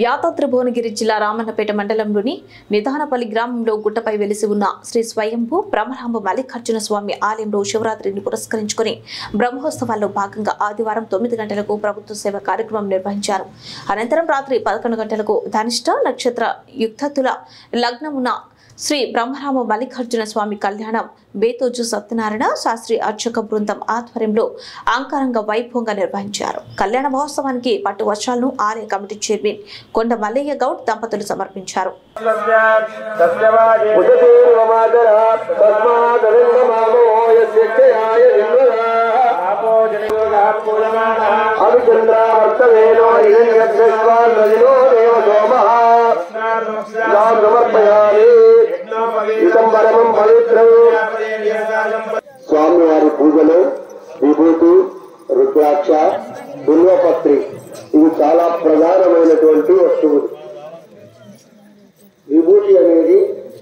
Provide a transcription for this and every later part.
యాదాద్రి భువనగిరి జిల్లా రామన్నపేట మండలంలోని నిదానపల్లి గ్రామంలో గుట్టపై వెలిసి ఉన్న శ్రీ స్వయంభూ బ్రహ్మరాంబ మల్లికార్జున స్వామి ఆలయంలో శివరాత్రిని పురస్కరించుకుని బ్రహ్మోత్సవాల్లో భాగంగా ఆదివారం తొమ్మిది గంటలకు ప్రభుత్వ సేవ కార్యక్రమం నిర్వహించారు అనంతరం రాత్రి పదకొండు గంటలకు ధనిష్ట నక్షత్ర యుక్తతుల లగ్నమున శ్రీ బ్రహ్మరామ మల్లికార్జున స్వామి కళ్యాణం బేతోజు సత్యనారాయణ శాస్త్రి అర్చక బృందం ఆధ్వర్యంలో అంకారంగా వైభవంగా నిర్వహించారు కళ్యాణ మహోత్సవానికి పట్టు వర్షాలను ఆలయ కమిటీ చైర్మన్ కొండ మల్లయ్య గౌడ్ దంపతులు సమర్పించారు అభిచంద్రావర్తవేనో హిరణ్యగ్రస్వాన్నదినో దేవ సోమః యాం సమర్పయామి ఇదం పరమం పవిత్రం స్వామివారి పూజలో విభూతి రుద్రాక్ష బిల్వపత్రి ఇవి చాలా ప్రధానమైనటువంటి వస్తువులు విభూతి అనేది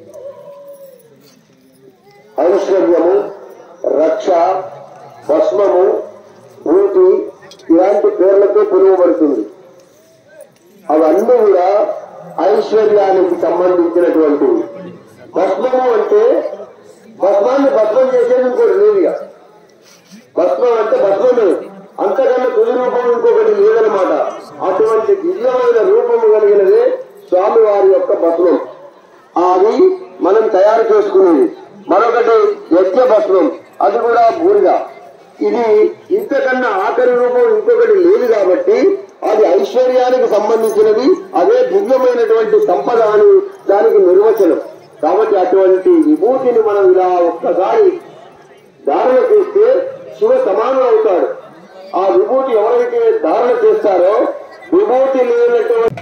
ఐశ్వర్యము రక్ష భస్మము భూతి ఇలాంటి పేర్లతో పిలువబడుతుంది అవన్నీ కూడా ఐశ్వర్యానికి సంబంధించినటువంటివి భస్మము అంటే భస్మాన్ని భస్మం చేసేది ఇంకోటి లేదుగా భస్మం అంటే భస్మమే అంతకన్నా తుది రూపం ఇంకొకటి లేదనమాట అటువంటి దివ్యమైన రూపము కలిగినదే స్వామి వారి యొక్క భస్మం అది మనం తయారు చేసుకునేది మరొకటి యజ్ఞ భస్మం అది కూడా బూడిద ఇది ఇంతకన్నా ఆఖరి రూపం ఇంకొకటి లేదు కాబట్టి అది ఐశ్వర్యానికి సంబంధించినది అదే దివ్యమైనటువంటి సంపద అని దానికి నిర్వచనం కాబట్టి అటువంటి విభూతిని మనం ఇలా ఒక్కసారి ధారణ చేస్తే శివ సమానం అవుతాడు ఆ విభూతి ఎవరైతే ధారణ చేస్తారో విభూతి లేనటువంటి